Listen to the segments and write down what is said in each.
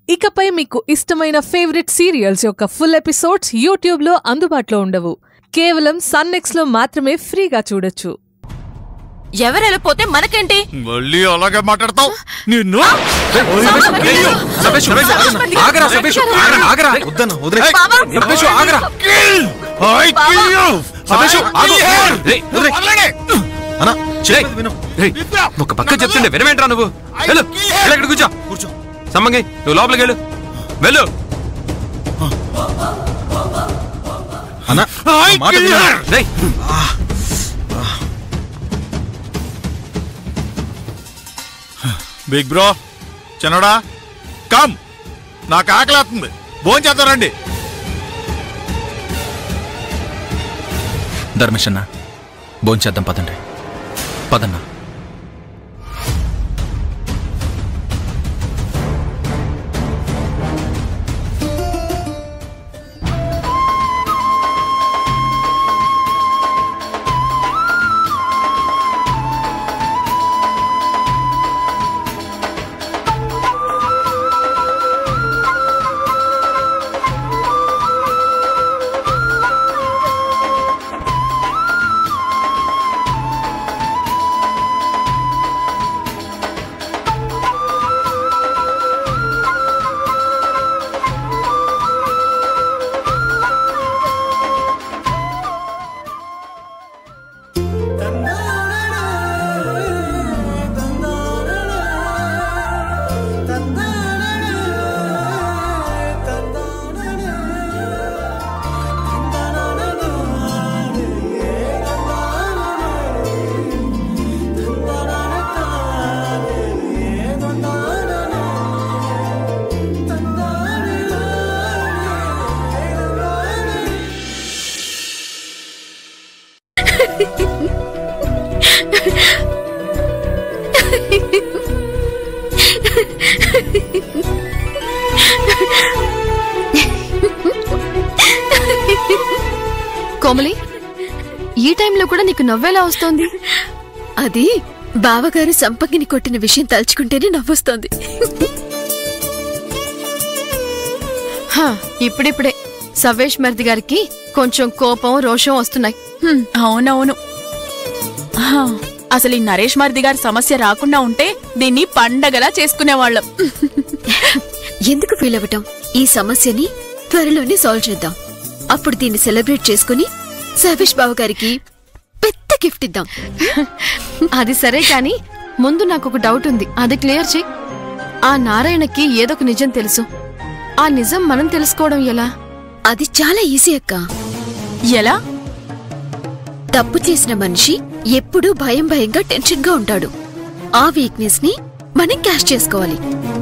ఇకపై మీకు ఇష్టమైన ఫేవరెట్ సీరియల్స్ యొక్క ఫుల్ ఎపిసోడ్స్ యూట్యూబ్లో అందుబాటులో ఉండవు కేవలం సన్నెక్స్లో మాత్రమే ఫ్రీగా చూడొచ్చు ఎవరు వెళ్ళిపోతే మనకేంటి మళ్ళీ అలాగే మాట్లాడతావు నిన్ను సభేష్ ఆగరా సభేష్ ఆగరా వద్దన్న వదిలే బావా! సభేష్ ఆగరా Kill! I kill you! సభేష్ I ఆగు kill her! రేయ్, వదిలే. వదలండి! అన్న చెప్పేది విను రేయ్, ఒక పక్క చెప్తుండే వినమేంట్రా నువ్వు వెళ్ళు వెళ్ళు ఇక్కడ కూర్చో కూర్చో సమ్మంగి నువ్వు లోపలికి వెళ్ళు వెళ్ళు అన్న I మాట kill విను. her! రేయ్, బిగ్ బ్రో చిన్నడా కమ్ నాకు ఆకలేస్తుంది భోజనం చేద్దారండి ధర్మేష్ అన్న భోంచేద్దాం పదండి పదన్నా కోమలి ఈ టైంలో కూడా నీకు నవ్వేలా వస్తోంది అది బావగారు సంపంగిని కొట్టిన విషయం తలుచుకుంటేనే నవ్వొస్తోంది హా, ఇప్పుడిప్పుడే సవేష్ మరిది గారికి కొంచెం కోపం రోషం వస్తున్నాయి హ్మ్, అవునవును హా, అసలు ఈ నరేష్ మర్ది గారి సమస్య రాకుండా ఉంటే దీన్ని పండగలా చేసుకునేవాళ్ళం ఎందుకు ఫీల్ అవ్వటం ఈ సమస్యని త్వరలోనే సాల్వ్ చేద్దాం అప్పుడు దీన్ని సెలబ్రేట్ చేసుకుని సవేష్ బావగారికి పెద్ద గిఫ్ట్ ఇద్దాం అది సరే కాని ముందు నాకు ఒక డౌట్ ఉంది అది క్లియర్ చెయ్యి ఆ నారాయణకి ఏదొక నిజం తెలుసు ఆ నిజం మనం తెలుసుకోవడం ఎలా అది చాలా ఈజీ అక్క ఎలా తప్పు చేసిన మనిషి ఎప్పుడూ భయం భయంగా టెన్షన్ గా ఉంటాడు ఆ వీక్నెస్ ని మనం క్యాష్ చేసుకోవాలి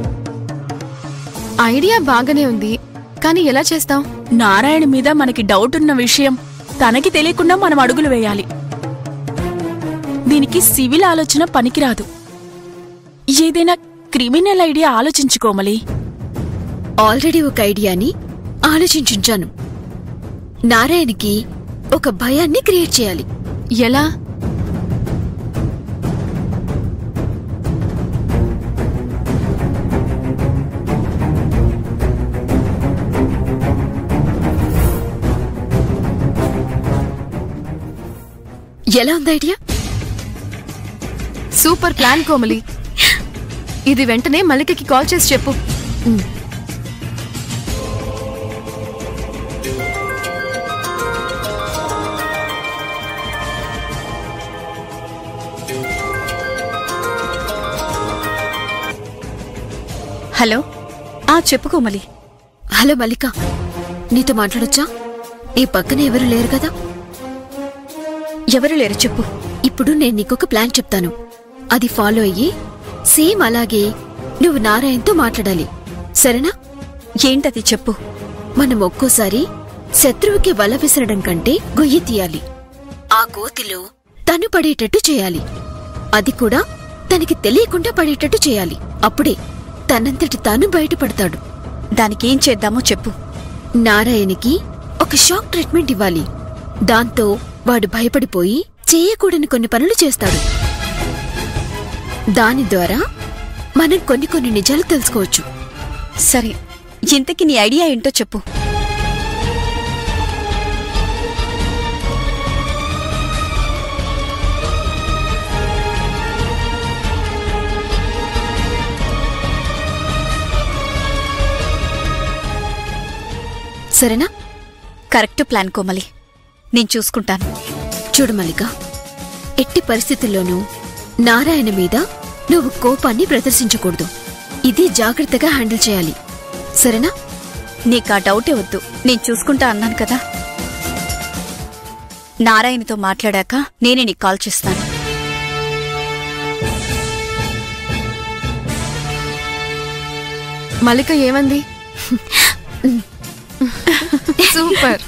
ఐడియా బాగానే ఉంది కానీ ఎలా చేస్తాం నారాయణ మీద మనకి డౌట్ ఉన్న విషయం తనకి తెలియకుండా మనం అడుగులు వేయాలి దీనికి సివిల్ ఆలోచన పనికిరాదు ఏదైనా క్రిమినల్ ఐడియా ఆలోచించుకోమలి ఆల్రెడీ ఒక ఐడియాని ఆలోచించుంచాను నారాయణకి ఒక భయాన్ని క్రియేట్ చేయాలి ఎలా ఎలా ఉంది ఐడియా సూపర్ ప్లాన్ కోమలి ఇది వెంటనే మల్లికకి కాల్ చేసి చెప్పు హలో ఆ చెప్పు కోమలి హలో మల్లిక నీతో మాట్లాడొచ్చా ఈ పక్కన ఎవరు లేరు కదా ఎవరు లేరు చెప్పు ఇప్పుడు నేను నీకొక ప్లాన్ చెప్తాను అది ఫాలో అయ్యి సేమ్ అలాగే నువ్వు నారాయణతో మాట్లాడాలి సరేనా ఏంటది చెప్పు మనం ఒక్కోసారి శత్రువుకి వల విసరడం కంటే గొయ్యి తీయాలి ఆ గోతిలో తను పడేటట్టు చేయాలి అది కూడా తనకి తెలియకుండా పడేటట్టు చేయాలి అప్పుడే తనంతటి తాను బయటపడతాడు దానికేం చేద్దామో చెప్పు నారాయణకి ఒక షాక్ ట్రీట్మెంట్ ఇవ్వాలి దాంతో వాడు భయపడిపోయి చేయకూడని కొన్ని పనులు చేస్తాడు దాని ద్వారా మనం కొన్ని కొన్ని నిజాలు తెలుసుకోవచ్చు సరే ఇంతకి నీ ఐడియా ఏంటో చెప్పు సరేనా కరెక్ట్ ప్లాన్ కోమలి నేను చూసుకుంటాను చూడు మల్లిక ఎట్టి పరిస్థితుల్లోనూ నారాయణ మీద నువ్వు కోపాన్ని ప్రదర్శించకూడదు ఇది జాగ్రత్తగా హ్యాండిల్ చేయాలి సరేనా నీకు ఆ డౌటే వద్దు నేను చూసుకుంటా అన్నాను కదా నారాయణతో మాట్లాడాక నేనే నీకు కాల్ చేస్తాను మల్లిక ఏమంది సూపర్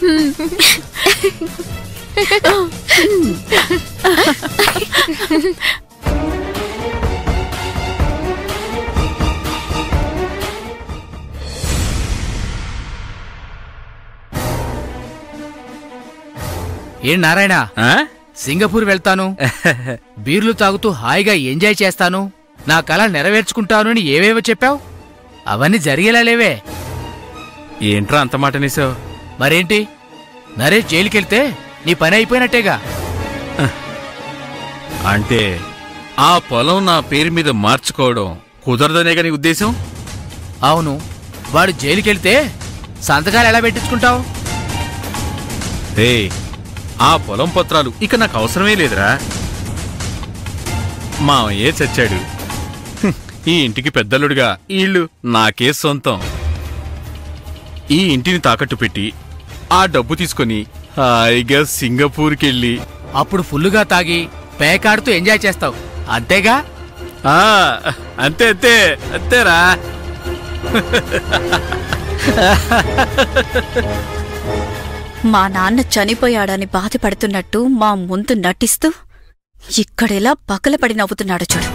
ఏం నారాయణ ఆ? సింగపూర్ వెళ్తాను బీర్లు తాగుతూ హాయిగా ఎంజాయ్ చేస్తాను నా కళ నెరవేర్చుకుంటాను అని ఏవేవో చెప్పావు అవన్నీ జరిగేలా లేవే ఏంట్రా అంత మాట అనేసావు మరేంటి నరేష్ జైలుకెళ్తే నీ పని అయిపోయినట్టేగా అంటే ఆ పొలం నా పేరు మీద మార్చుకోవడం కుదరదనే కానీ ఉద్దేశం అవును వాడు జైలుకెళ్తే సంతకాలు ఎలా పెట్టించుకుంటావు రే ఆ పొలం పత్రాలు ఇక నాకు అవసరమే లేదురా మామయ్యే చచ్చాడు హ్మ్, ఈ ఇంటికి పెద్దలుడుగా ఈ ఇల్లు నాకే సొంతం ఈ ఇంటిని తాకట్టు పెట్టి ఆ డబ్బు తీసుకొని హాయిగా సింగపూర్కి వెళ్ళి అప్పుడు ఫుల్లుగా తాగి పేకాడుతూ ఎంజాయ్ చేస్తావు అంతేగా ఆ, అంతే అంతే అంతేరా మా నాన్న చనిపోయాడని బాధపడుతున్నట్టు మా ముందు నటిస్తూ ఇక్కడెలా పగలపడి నవ్వుతున్నాడు చూడు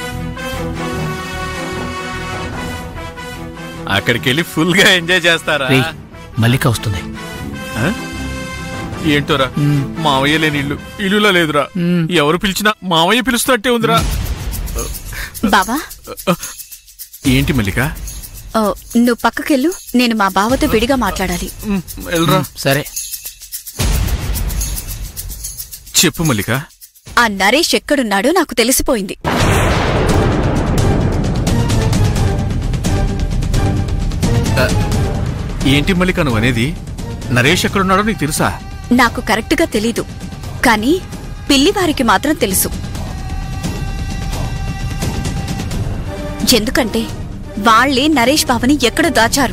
అక్కడికి వెళ్ళి ఫుల్ గా ఎంజాయ్ చేస్తారా రేయ్, మల్లిక వస్తుంది ఆ? ఏంటోరా మ్. మావయ్య లేని ఇల్లు ఇల్లులో లేదురా మ్. ఎవరు పిలిచినా మావయ్య పిలుస్తున్నట్టే ఉందిరా బావా ఏంటి మల్లిక ఓ, నువ్వు పక్కకెళ్ళు నేను మా బావతో విడిగా మాట్లాడాలి మ్, వెళ్ళరా సరే చెప్పు మల్లిక ఆ నరేష్ ఎక్కడున్నాడో నాకు తెలిసిపోయింది ఏంటి మల్లిక నువ్వు అనేది నరేష్ ఎక్కడున్నాడో నీకు తెలుసా నాకు కరెక్ట్గా తెలీదు కానీ పిల్లివారికి మాత్రం తెలుసు ఎందుకంటే వాళ్లే నరేష్ బావని ఎక్కడ దాచారు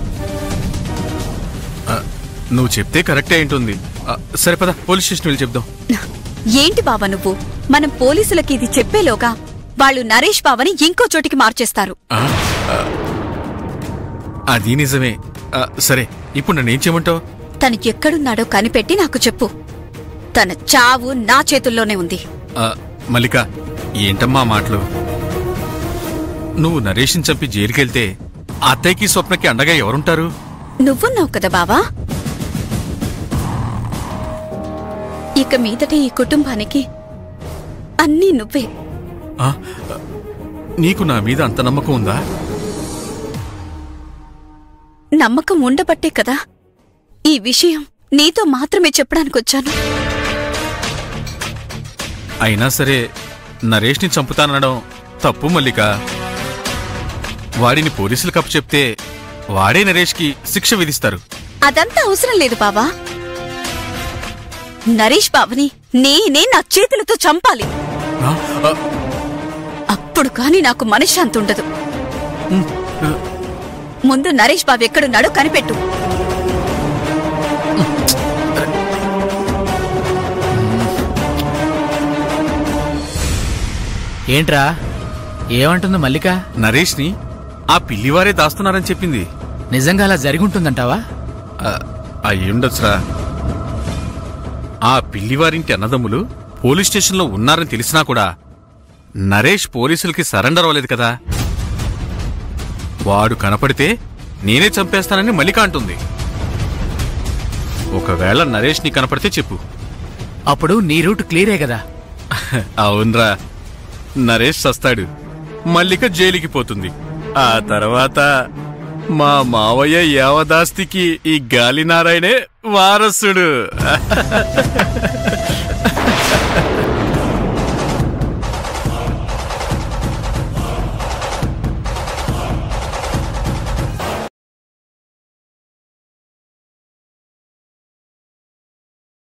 ఆ, నువ్వు చెప్తే కరెక్టే ఏంటుంది ఆ, సరే పద పోలీస్ స్టేషన్ వెళ్ళి చెప్దాం ఏంటి బావ నువ్వు మనం పోలీసులకి ఇది చెప్పేలోగా వాళ్ళు నరేష్ బావని ఇంకో చోటికి మార్చేస్తారు ఆ, ఆ, అది నిజమే ఆ, సరే ఇప్పుడు నన్నేం చేయమంటావు తను ఎక్కడున్నాడో కనిపెట్టి నాకు చెప్పు తన చావు నా చేతుల్లోనే ఉంది మల్లిక ఏంటమ్మా ఆ మాటలు నువ్వు నరేష్ని చంపి జైలుకెళ్తే అత్తయ్యకి స్వప్నకి అండగా ఎవరుంటారు నువ్వున్నావు కదా బావా ఇక మీదట ఈ కుటుంబానికి అన్నీ నువ్వే ఆ, నీకు నా మీద అంత నమ్మకం ఉందా నమ్మకం ఉండబట్టే కదా ఈ విషయం నీతో మాత్రమే చెప్పడానికి వచ్చాను అయినా సరే నరేష్ని చంపుతానడం తప్పు మల్లిక వాడిని పోలీసులకు అప్పచెప్తే వాడే నరేష్కి శిక్ష విధిస్తారు అదంతా అవసరం లేదు బావా నరేష్ బావని నేనే నా చేతులతో చంపాలి ఆ, ఆ, అప్పుడు కాని నాకు మనశ్శాంతి ఉండదు ముందు నరేష్ బాబు ఎక్కడున్నాడో కనిపెట్టు ఏంట్రా ఏమంటుంది మల్లిక నరేష్ని ఆ పిల్లివారే దాస్తున్నారని చెప్పింది నిజంగా అలా జరిగుంటుందంటావా ఆ, అయ్యుండొచ్చురా ఆ పిల్లివారింటి అన్నదమ్ములు పోలీస్ స్టేషన్లో ఉన్నారని తెలిసినా కూడా నరేష్ పోలీసులకి సరెండర్ అవ్వలేదు కదా వాడు కనపడితే నేనే చంపేస్తానని మల్లిక అంటుంది ఒకవేళ నరేష్ నీ కనపడితే చెప్పు అప్పుడు నీ రూట్ క్లియరే కదా అవునరా నరేష్ సస్తాడు మల్లిక జైలుకి పోతుంది ఆ తర్వాత మా మావయ్య యావదాస్తికి ఈ గాలి నారాయణే వారసుడు